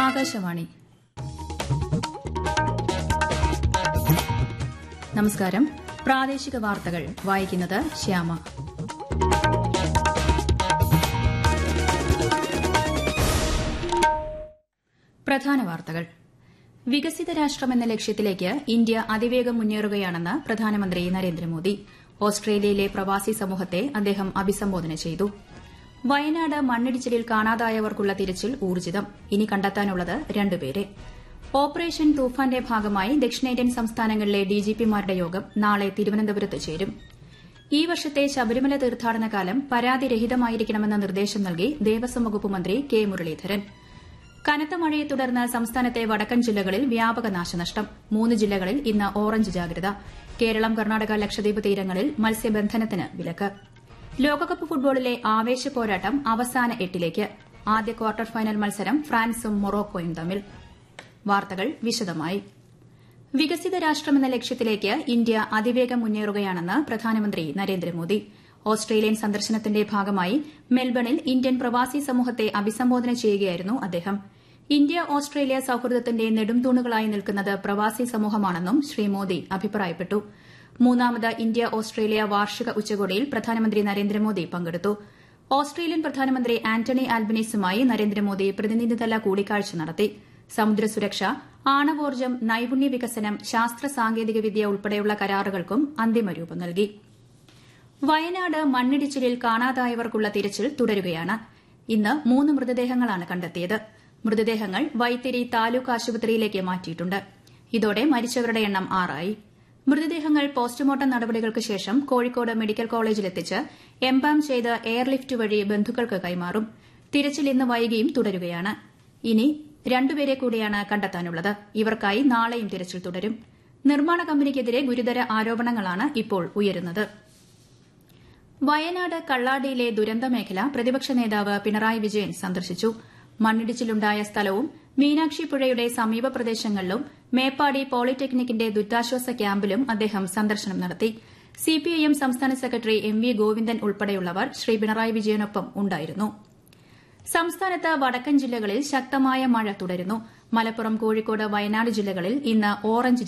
ആകാശവാണി നമസ്കാരം പ്രാദേശിക വാർത്തകൾ വായിക്കുന്നത് ശ്യാമ പ്രധാന വാർത്തകൾ വികസിത രാഷ്ട്രമെന്ന ലക്ഷ്യത്തിലേക്ക് ഇന്ത്യ അതിവേഗം മുന്നേറുകയാണെന്ന് പ്രധാനമന്ത്രി നരേന്ദ്രമോദി ഓസ്ട്രേലിയയിലെ പ്രവാസി സമൂഹത്തെ അദ്ദേഹം അഭിസംബോധന ചെയ്തു വയനാട് മണ്ണിടിച്ചിലിൽ കാണാതായവർക്കുള്ള തിരച്ചിൽ ഊർജിതം ഇനി കണ്ടെത്താനുള്ളത് രണ്ടുപേരെ ഓപ്പറേഷൻ തൂഫാന്റെ ഭാഗമായി ദക്ഷിണേന്ത്യൻ സംസ്ഥാനങ്ങളിലെ ഡിജിപിമാരുടെ യോഗം നാളെ തിരുവനന്തപുരത്ത് ചേരും ഈ വർഷത്തെ ശബരിമല തീർത്ഥാടന കാലം പരാതിരഹിതമായിരിക്കണമെന്ന നിർദ്ദേശം നൽകി ദേവസ്വം വകുപ്പ് മന്ത്രി കെ മുരളീധരൻ കനത്ത മഴയെ തുടർന്ന് സംസ്ഥാനത്തെ വടക്കൻ ജില്ലകളിൽ വ്യാപക നാശനഷ്ടം മൂന്ന് ജില്ലകളിൽ ഇന്ന് ഓറഞ്ച് ജാഗ്രത കേരളം കർണാടക ലക്ഷദ്വീപ് തീരങ്ങളിൽ മത്സ്യബന്ധനത്തിന് വിലക്ക് ലോകകപ്പ് ഫുട്ബോളിലെ ആവേശ പോരാട്ടം അവസാന എട്ടിലേക്ക് ആദ്യ ക്വാർട്ടർ ഫൈനൽ മത്സരം ഫ്രാൻസും മൊറോക്കോയും തമ്മിൽ വാർത്തകൾ വിശദമായി വികസിത രാഷ്ട്രമെന്ന ലക്ഷ്യത്തിലേക്ക് ഇന്ത്യ അതിവേഗം മുന്നേറുകയാണെന്ന് പ്രധാനമന്ത്രി നരേന്ദ്രമോദി ഓസ്ട്രേലിയൻ സന്ദർശനത്തിന്റെ ഭാഗമായി മെൽബണിൽ ഇന്ത്യൻ പ്രവാസി സമൂഹത്തെ അഭിസംബോധന ചെയ്യുകയായിരുന്നു അദ്ദേഹം ഇന്ത്യ ഓസ്ട്രേലിയ സൌഹൃദത്തിന്റെ നെടുംതൂണുകളായി നിൽക്കുന്നത് പ്രവാസി സമൂഹമാണെന്നും ശ്രീ മോദി അഭിപ്രായപ്പെട്ടു മൂന്നാമത് ഇന്ത്യ ഓസ്ട്രേലിയ വാർഷിക ഉച്ചകോടിയിൽ പ്രധാനമന്ത്രി നരേന്ദ്രമോദി പങ്കെടുത്തു ഓസ്ട്രേലിയൻ പ്രധാനമന്ത്രി ആന്റണി ആൽബനീസുമായി നരേന്ദ്രമോദി പ്രതിനിധിതല കൂടിക്കാഴ്ച നടത്തി സമുദ്ര സുരക്ഷ ആണവോർജ്ജം നൈപുണ്യ വികസനം ശാസ്ത്ര സാങ്കേതികവിദ്യ ഉൾപ്പെടെയുള്ള കരാറുകൾക്കും അന്തിമ രൂപം നൽകി വയനാട് മണ്ണിടിച്ചിലിൽ കാണാതായവർക്കുള്ള തിരച്ചിൽ തുടരുകയാണ് ഇന്ന് മൂന്ന് മൃതദേഹങ്ങളാണ് കണ്ടെത്തിയത് മൃതദേഹങ്ങൾ വൈത്തിരി താലൂക്ക് ആശുപത്രിയിലേക്ക് മാറ്റിയിട്ടുണ്ട് ഇതോടെ മരിച്ചവരുടെ എണ്ണം ആറായി മൃതദേഹങ്ങൾ പോസ്റ്റ്മോർട്ടം നടപടികൾക്ക് ശേഷം കോഴിക്കോട് മെഡിക്കൽ കോളേജിലെത്തിച്ച് എംബാം ചെയ്ത് എയർലിഫ്റ്റ് വഴി ബന്ധുക്കൾക്ക് കൈമാറും തിരച്ചിൽ ഇന്ന് വൈകിയും തുടരുകയാണ് ഇനി രണ്ടുപേരെ കൂടിയാണ് കണ്ടെത്താനുള്ളത് ഇവർക്കായി നാളെയും തിരച്ചിൽ തുടരും നിർമ്മാണ കമ്പനിക്കെതിരെ ഗുരുതര ആരോപണങ്ങളാണ് ഇപ്പോൾ ഉയരുന്നത് വയനാട് കള്ളാടിയിലെ ദുരന്ത മേഖല പ്രതിപക്ഷ നേതാവ് പിണറായി വിജയൻ സന്ദർശിച്ചു മണ്ണിടിച്ചിലുണ്ടായ സ്ഥലവും മീനാക്ഷി പുഴയുടെ സമീപ പ്രദേശങ്ങളിലും മേപ്പാടി പോളിടെക്നിക്കിന്റെ ദുരിതാശ്വാസ ക്യാമ്പിലും അദ്ദേഹം സന്ദർശനം നടത്തി സിപിഐഎം സംസ്ഥാന സെക്രട്ടറി എം വി ഗോവിന്ദൻ ഉൾപ്പെടെയുള്ളവർ ശ്രീ പിണറായി വിജയനൊപ്പം ഉണ്ടായിരുന്നു സംസ്ഥാനത്ത് വടക്കൻ ജില്ലകളിൽ ശക്തമായ മഴ തുടരുന്നു മലപ്പുറം കോഴിക്കോട് വയനാട് ജില്ലകളിൽ ഇന്ന് ഓറഞ്ച്